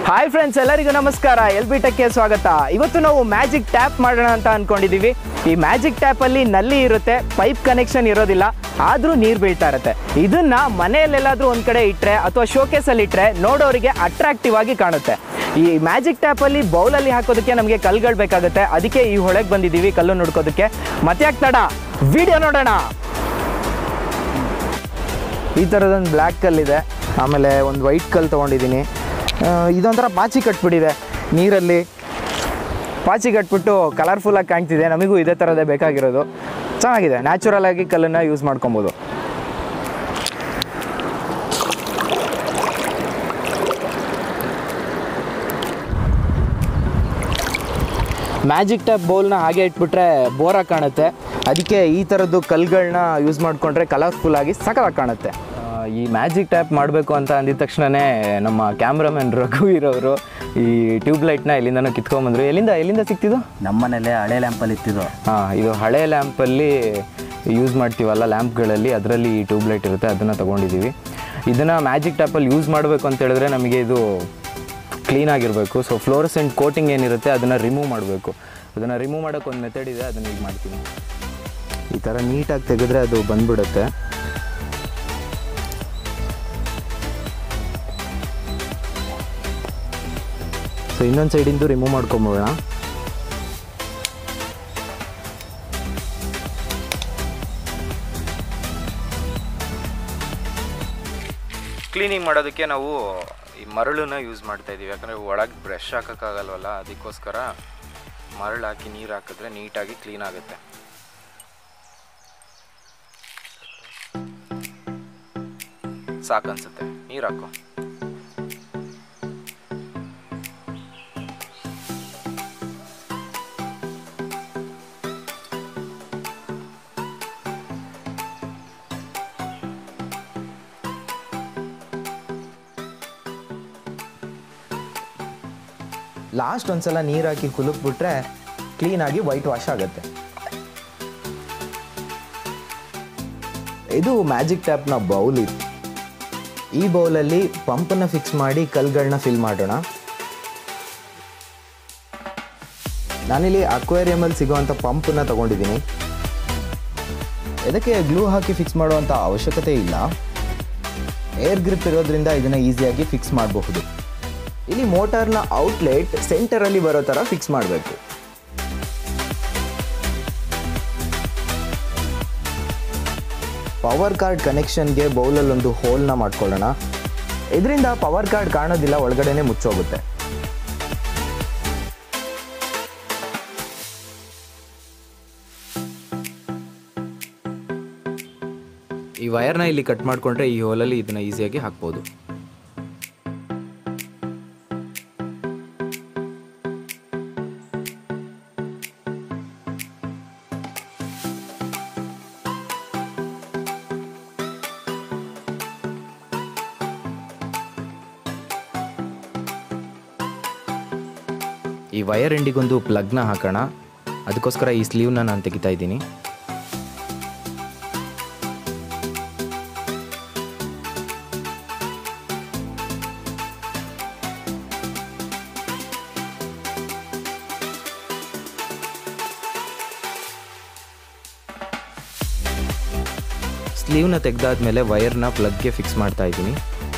hi friends ಎಲ್ಲರಿಗೂ ನಮಸ್ಕಾರ L B ಟೆಕ್ಗೆ ಸ್ವಾಗತ ಇವತ್ತು ನಾವು ಮ್ಯಾಜಿಕ್ ಟ್ಯಾಪ್ ಮಾಡೋಣ ಅಂತ ಅನ್ಕೊಂಡಿದೀವಿ ಈ ಮ್ಯಾಜಿಕ್ ಟ್ಯಾಪ್ ಅಲ್ಲಿ ನಲ್ಲಿ ಇರುತ್ತೆ ಪೈಪ್ ಕನೆಕ್ಷನ್ ಇರೋದಿಲ್ಲ ಆದ್ರೂ ನೀರು ಬೀಳ್ತಾ ಇರುತ್ತೆ ಇದನ್ನ ಮನೆಯಲ್ಲೆಲ್ಲಾದ್ರೂ ಒಂದ್ ಕಡೆ ಇಟ್ರೆ ಅಥವಾ ಶೋಕೇಸ್ ಅಲ್ಲಿ ಇಟ್ರೆ ನೋಡೋರಿಗೆ ಅಟ್ರಾಕ್ಟಿವ್ ಆಗಿ ಕಾಣುತ್ತೆ ಈ ಮ್ಯಾಜಿಕ್ ಟ್ಯಾಪ್ ಅಲ್ಲಿ ಬೌಲಲ್ಲಿ ಹಾಕೋದಕ್ಕೆ ನಮಗೆ ಕಲ್ಗಳು ಬೇಕಾಗುತ್ತೆ ಅದಕ್ಕೆ ಈ ಹೊಳೆಗೆ ಬಂದಿದ್ದೀವಿ ಕಲ್ಲು ನೋಡ್ಕೋದಕ್ಕೆ ಮತ್ತೆ ಯಾಕೆ ತಡ ವಿಡಿಯೋ ನೋಡೋಣ ಈ ಥರದೊಂದು ಬ್ಲ್ಯಾಕ್ ಕಲ್ಲಿದೆ ಆಮೇಲೆ ಒಂದು ವೈಟ್ ಕಲ್ಲು ತೊಗೊಂಡಿದ್ದೀನಿ ಇದೊಂಥರ ಪಾಚಿ ಕಟ್ಬಿಟ್ಟಿದೆ ನೀರಲ್ಲಿ ಪಾಚಿ ಕಟ್ಬಿಟ್ಟು ಕಲರ್ಫುಲ್ಲಾಗಿ ಕಾಣ್ತಿದೆ ನಮಗೂ ಇದೇ ಥರದೇ ಬೇಕಾಗಿರೋದು ಚೆನ್ನಾಗಿದೆ ನ್ಯಾಚುರಲ್ ಆಗಿ ಕಲ್ಲನ್ನು ಯೂಸ್ ಮಾಡ್ಕೊಬೋದು ಮ್ಯಾಜಿಕ್ ಟ್ಯಾಪ್ ಬೌಲ್ನ ಹಾಗೆ ಇಟ್ಬಿಟ್ರೆ ಬೋರಾಗಿ ಕಾಣುತ್ತೆ ಅದಕ್ಕೆ ಈ ಥರದ್ದು ಕಲ್ಗಳನ್ನ ಯೂಸ್ ಮಾಡಿಕೊಂಡ್ರೆ ಕಲರ್ಫುಲ್ ಆಗಿ ಸಖತ್ತಾಗಿ ಕಾಣುತ್ತೆ ಆ, ಈ ಮ್ಯಾಜಿಕ್ ಟ್ಯಾಪ್ ಮಾಡಬೇಕು ಅಂತ ಅಂದಿದ ತಕ್ಷಣವೇ ನಮ್ಮ ಕ್ಯಾಮ್ರಾಮನ್ ರಘುವೀರ್ ಅವರು ಈ ಟ್ಯೂಬ್ ಲೈಟ್ನ ಎಲ್ಲಿಂದನೋ ಕಿತ್ಕೊಂಬಂದ್ರು ಎಲ್ಲಿಂದ ಎಲ್ಲಿಂದ ಸಿಕ್ತಿದ್ದು ನಮ್ಮನೇಲೆ ಹಳೆ ಲ್ಯಾಂಪಲ್ಲಿ ಇತ್ತಿದ್ದು ಹಾಂ ಇದು ಹಳೆ ಲ್ಯಾಂಪಲ್ಲಿ ಯೂಸ್ ಮಾಡ್ತೀವಲ್ಲ ಲ್ಯಾಂಪ್ಗಳಲ್ಲಿ ಅದರಲ್ಲಿ ಈ ಟ್ಯೂಬ್ ಲೈಟ್ ಇರುತ್ತೆ ಅದನ್ನು ತೊಗೊಂಡಿದ್ದೀವಿ ಇದನ್ನು ಮ್ಯಾಜಿಕ್ ಟ್ಯಾಪಲ್ಲಿ ಯೂಸ್ ಮಾಡಬೇಕು ಅಂತ ಹೇಳಿದ್ರೆ ನಮಗೆ ಇದು ಕ್ಲೀನ್ ಆಗಿರಬೇಕು ಸೊ ಫ್ಲೋರಸೆಂಟ್ ಕೋಟಿಂಗ್ ಏನಿರುತ್ತೆ ಅದನ್ನು ರಿಮೂವ್ ಮಾಡಬೇಕು ಅದನ್ನು ರಿಮೂವ್ ಮಾಡೋಕ್ಕೆ ಒಂದು ಮೆಥಡ್ ಇದೆ ಅದನ್ನು ಈಗ ಮಾಡ್ತೀನಿ ಈ ಥರ ನೀಟಾಗಿ ತೆಗೆದ್ರೆ ಅದು ಬಂದ್ಬಿಡುತ್ತೆ ಸೊ ಇನ್ನೊಂದು ಸೈಡಿಂದು ರಿಮೂವ್ ಮಾಡ್ಕೊಂಬೋಣ ಕ್ಲೀನಿಂಗ್ ಮಾಡೋದಕ್ಕೆ ನಾವು ಈ ಮರಳನ್ನ ಯೂಸ್ ಮಾಡ್ತಾ ಇದ್ದೀವಿ ಯಾಕಂದರೆ ಒಳಗೆ ಬ್ರಷ್ ಹಾಕೋಕ್ಕಾಗಲ್ವಲ್ಲ ಅದಕ್ಕೋಸ್ಕರ ಮರಳು ಹಾಕಿ ನೀರು ಹಾಕಿದ್ರೆ ನೀಟಾಗಿ ಕ್ಲೀನ್ ಆಗುತ್ತೆ ಸಾಕನ್ಸುತ್ತೆ ನೀರು ಹಾಕು ಲಾಸ್ಟ್ ಒಂದ್ಸಲ ನೀರು ಹಾಕಿ ಕುಲುಕ್ಬಿಟ್ರೆ ಕ್ಲೀನಾಗಿ ವೈಟ್ ವಾಶ್ ಆಗುತ್ತೆ ಇದು ಮ್ಯಾಜಿಕ್ ಟ್ಯಾಪ್ನ ಬೌಲ್ ಇದು ಈ ಬೌಲಲ್ಲಿ ಪಂಪನ್ನು ಫಿಕ್ಸ್ ಮಾಡಿ ಕಲ್ಗಳನ್ನ ಫಿಲ್ ಮಾಡೋಣ ನಾನಿಲ್ಲಿ ಅಕ್ವೇರಿಯಮಲ್ಲಿ ಸಿಗೋವಂಥ ಪಂಪನ್ನ ತಗೊಂಡಿದ್ದೀನಿ ಇದಕ್ಕೆ ಗ್ಲೂ ಹಾಕಿ ಫಿಕ್ಸ್ ಮಾಡುವಂಥ ಅವಶ್ಯಕತೆ ಇಲ್ಲ ಏರ್ ಗ್ರಿಪ್ ಇರೋದ್ರಿಂದ ಇದನ್ನು ಈಸಿಯಾಗಿ ಫಿಕ್ಸ್ ಮಾಡಬಹುದು ಇಲ್ಲಿ ಮೋಟಾರ್ನ ಔಟ್ಲೆಟ್ ಸೆಂಟರಲ್ಲಿ ಬರೋ ಥರ ಫಿಕ್ಸ್ ಮಾಡಬೇಕು ಪವರ್ ಕಾರ್ಡ್ ಕನೆಕ್ಷನ್ಗೆ ಬೌಲಲ್ಲಿ ಒಂದು ಹೋಲ್ನ ಮಾಡ್ಕೊಳ್ಳೋಣ ಇದರಿಂದ ಪವರ್ ಕಾರ್ಡ್ ಕಾಣೋದಿಲ್ಲ ಒಳಗಡೆನೆ ಮುಚ್ಚೋಗುತ್ತೆ ಈ ವೈರ್ನ ಇಲ್ಲಿ ಕಟ್ ಮಾಡಿಕೊಂಡ್ರೆ ಈ ಹೋಲಲ್ಲಿ ಇದನ್ನ ಈಸಿಯಾಗಿ ಹಾಕ್ಬೋದು ಈ ವೈರ್ ಎಂಡಿಗೊಂದು ಪ್ಲಗ್ನ ಹಾಕೋಣ ಅದಕ್ಕೋಸ್ಕರ ಈ ಸ್ಲೀವ್ನ ನಾನು ತೆಗಿತಾ ಇದ್ದೀನಿ ಸ್ಲೀವ್ನ ತೆಗೆದಾದ್ಮೇಲೆ ವೈರ್ನ ಪ್ಲಗ್ಗೆ ಫಿಕ್ಸ್ ಮಾಡ್ತಾ ಇದ್ದೀನಿ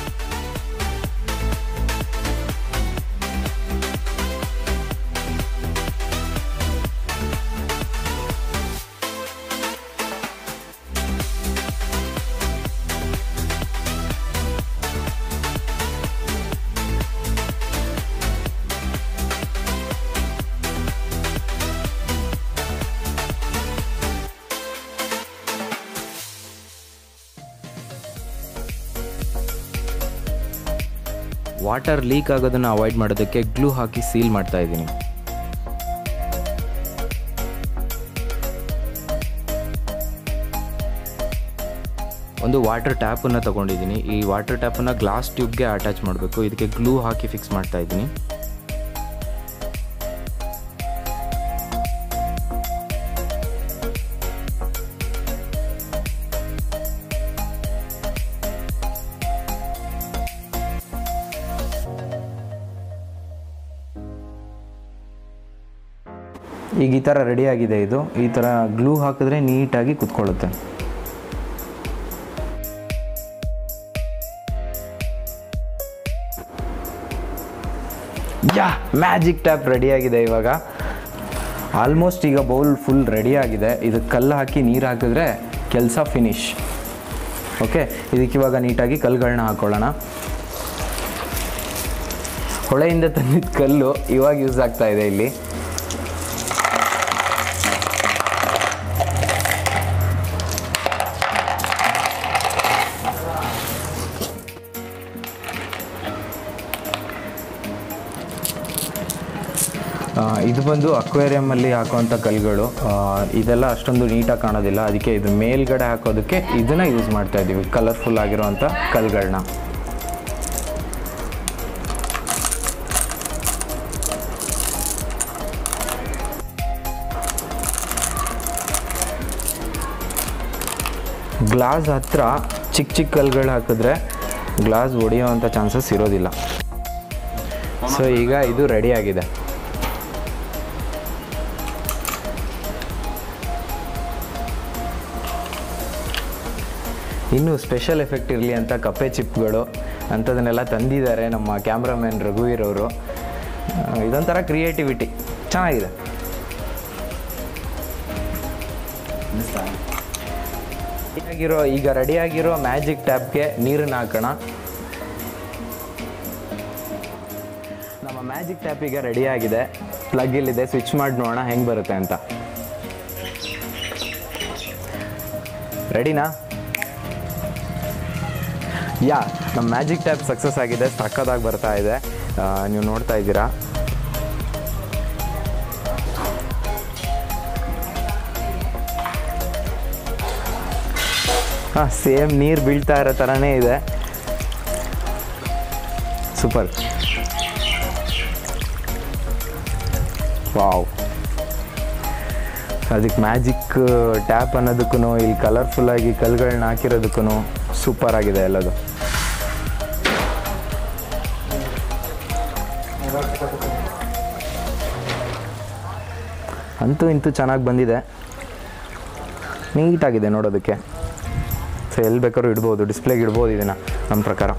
ವಾಟರ್ ಲೀಕ್ ಆಗೋದನ್ನು ಅವಾಯ್ಡ್ ಮಾಡೋದಕ್ಕೆ ಗ್ಲೂ ಹಾಕಿ ಸೀಲ್ ಮಾಡ್ತಾ ಇದ್ದೀನಿ ಒಂದು ವಾಟರ್ ಟ್ಯಾಪನ್ನು ತಗೊಂಡಿದ್ದೀನಿ ಈ ವಾಟರ್ ಟ್ಯಾಪನ್ನು ಗ್ಲಾಸ್ ಟ್ಯೂಬ್ಗೆ ಅಟ್ಯಾಚ್ ಮಾಡಬೇಕು ಇದಕ್ಕೆ ಗ್ಲೂ ಹಾಕಿ ಫಿಕ್ಸ್ ಮಾಡ್ತಾ ಇದ್ದೀನಿ ಈಗ ಈ ಥರ ರೆಡಿ ಆಗಿದೆ ಇದು ಈ ಥರ ಗ್ಲೂ ಹಾಕಿದ್ರೆ ನೀಟಾಗಿ ಕುತ್ಕೊಳ್ಳುತ್ತೆ ಯಾ ಮ್ಯಾಜಿಕ್ ಟ್ಯಾಪ್ ರೆಡಿಯಾಗಿದೆ ಇವಾಗ ಆಲ್ಮೋಸ್ಟ್ ಈಗ ಬೌಲ್ ಫುಲ್ ರೆಡಿ ಆಗಿದೆ ಇದಕ್ಕೆ ಕಲ್ಲು ಹಾಕಿ ನೀರು ಹಾಕಿದ್ರೆ ಕೆಲಸ ಫಿನಿಶ್ ಓಕೆ ಇದಕ್ಕೆ ಇವಾಗ ನೀಟಾಗಿ ಕಲ್ಲುಗಳನ್ನ ಹಾಕೊಳ್ಳೋಣ ಹೊಳೆಯಿಂದ ತಂದಿದ್ದ ಕಲ್ಲು ಇವಾಗ ಯೂಸ್ ಆಗ್ತಾ ಇದೆ ಇಲ್ಲಿ ಆ, ಇದು ಬಂದು ಅಕ್ವೇರಿಯಮಲ್ಲಿ ಹಾಕುವಂಥ ಕಲ್ಲುಗಳು ಆ, ಇದೆಲ್ಲ ಅಷ್ಟೊಂದು ನೀಟಾಗಿ ಕಾಣೋದಿಲ್ಲ ಅದಕ್ಕೆ ಇದು ಮೇಲ್ಗಡೆ ಹಾಕೋದಕ್ಕೆ ಇದನ್ನು ಯೂಸ್ ಮಾಡ್ತಾ ಇದ್ದೀವಿ ಕಲರ್ಫುಲ್ ಆಗಿರುವಂಥ ಕಲ್ಲುಗಳನ್ನ ಗ್ಲಾಸ್ ಹತ್ರ ಚಿಕ್ಕ ಚಿಕ್ಕ ಕಲ್ಲುಗಳು ಹಾಕಿದ್ರೆ ಗ್ಲಾಸ್ ಒಡೆಯುವಂಥ ಚಾನ್ಸಸ್ ಇರೋದಿಲ್ಲ ಸೊ ಈಗ ಇದು ರೆಡಿ ಆಗಿದೆ ಇನ್ನು ಸ್ಪೆಷಲ್ ಎಫೆಕ್ಟ್ ಇರಲಿ ಅಂತ ಕಪ್ಪೆ ಚಿಪ್ಗಳು ಅಂಥದನ್ನೆಲ್ಲ ತಂದಿದ್ದಾರೆ ನಮ್ಮ ಕ್ಯಾಮ್ರಾಮ್ಯಾನ್ ರಘುವೀರ್ ಅವರು ಆ, ಇದೊಂಥರ ಕ್ರಿಯೇಟಿವಿಟಿ ಚೆನ್ನಾಗಿದೆ ಆಗಿರೋ ಈಗ ರೆಡಿಯಾಗಿರೋ ಮ್ಯಾಜಿಕ್ ಟ್ಯಾಪ್ಗೆ ನೀರನ್ನು ಹಾಕೋಣ ನಮ್ಮ ಮ್ಯಾಜಿಕ್ ಟ್ಯಾಪ್ ಈಗ ರೆಡಿ ಆಗಿದೆ ಪ್ಲಗ್ ಇಲ್ಲಿದೆ ಸ್ವಿಚ್ ಮಾಡಿ ನೋಡೋಣ ಹೆಂಗೆ ಬರುತ್ತೆ ಅಂತ ರೆಡಿನಾ ಯಾ ನಮ್ಮ ಮ್ಯಾಜಿಕ್ ಟ್ಯಾಪ್ ಸಕ್ಸಸ್ ಆಗಿದೆ ಸಕ್ಕದಾಗಿ ಬರ್ತಾ ಇದೆ ಆ, ನೀವು ನೋಡ್ತಾ ಇದ್ದೀರಾ ಹಾಂ ಸೇಮ್ ನೀರು ಬೀಳ್ತಾ ಇರೋ ಥರನೇ ಇದೆ ಸೂಪರ್ ವಾವ್ ಅದಕ್ಕೆ ಮ್ಯಾಜಿಕ್ ಟ್ಯಾಪ್ ಅನ್ನೋದಕ್ಕೂ ಇಲ್ಲಿ ಕಲರ್ಫುಲ್ಲಾಗಿ ಕಲ್ಗಳನ್ನ ಹಾಕಿರೋದಕ್ಕೂ ಸೂಪರ್ ಆಗಿದೆ ಎಲ್ಲದು ಅಂತೂ ಇಂತೂ ಚೆನ್ನಾಗಿ ಬಂದಿದೆ ನೀಟಾಗಿದೆ ನೋಡೋದಕ್ಕೆ ಸೊ ಎಲ್ಲಿ ಬೇಕಾದ್ರೂ ಇಡ್ಬೋದು ಡಿಸ್ಪ್ಲೇಗೆ ಇಡ್ಬೋದು ಇದನ್ನು ನಮ್ಮ ಪ್ರಕಾರ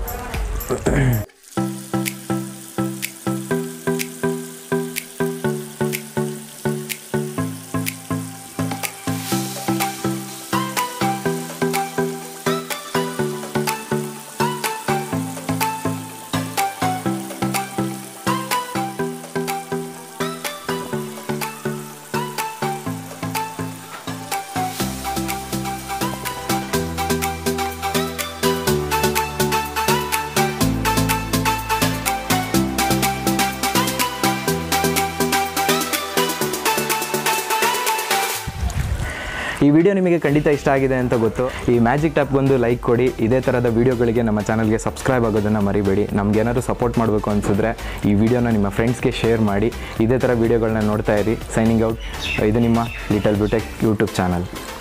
ಈ ವಿಡಿಯೋ ನಿಮಗೆ ಖಂಡಿತ ಇಷ್ಟ ಆಗಿದೆ ಅಂತ ಗೊತ್ತು ಈ ಮ್ಯಾಜಿಕ್ ಟ್ಯಾಪ್ಗೊಂದು ಲೈಕ್ ಕೊಡಿ ಇದೇ ಥರದ ವಿಡಿಯೋಗಳಿಗೆ ನಮ್ಮ ಚಾನಲ್ಗೆ ಸಬ್ಸ್ಕ್ರೈಬ್ ಆಗೋದನ್ನು ಮರಿಬೇಡಿ ನಮ್ಗೆ ಏನಾದರೂ ಸಪೋರ್ಟ್ ಮಾಡಬೇಕು ಅನಿಸಿದ್ರೆ ಈ ವಿಡಿಯೋನ ನಿಮ್ಮ ಫ್ರೆಂಡ್ಸ್ಗೆ ಶೇರ್ ಮಾಡಿ ಇದೇ ಥರ ವಿಡಿಯೋಗಳನ್ನ ನೋಡ್ತಾ ಇರಿ ಸೈನಿಂಗ್ ಔಟ್ ಇದು ನಿಮ್ಮ ಲಿಟಲ್ ಬ್ಯೂಟೆಕ್ ಯೂಟ್ಯೂಬ್ ಚಾನಲ್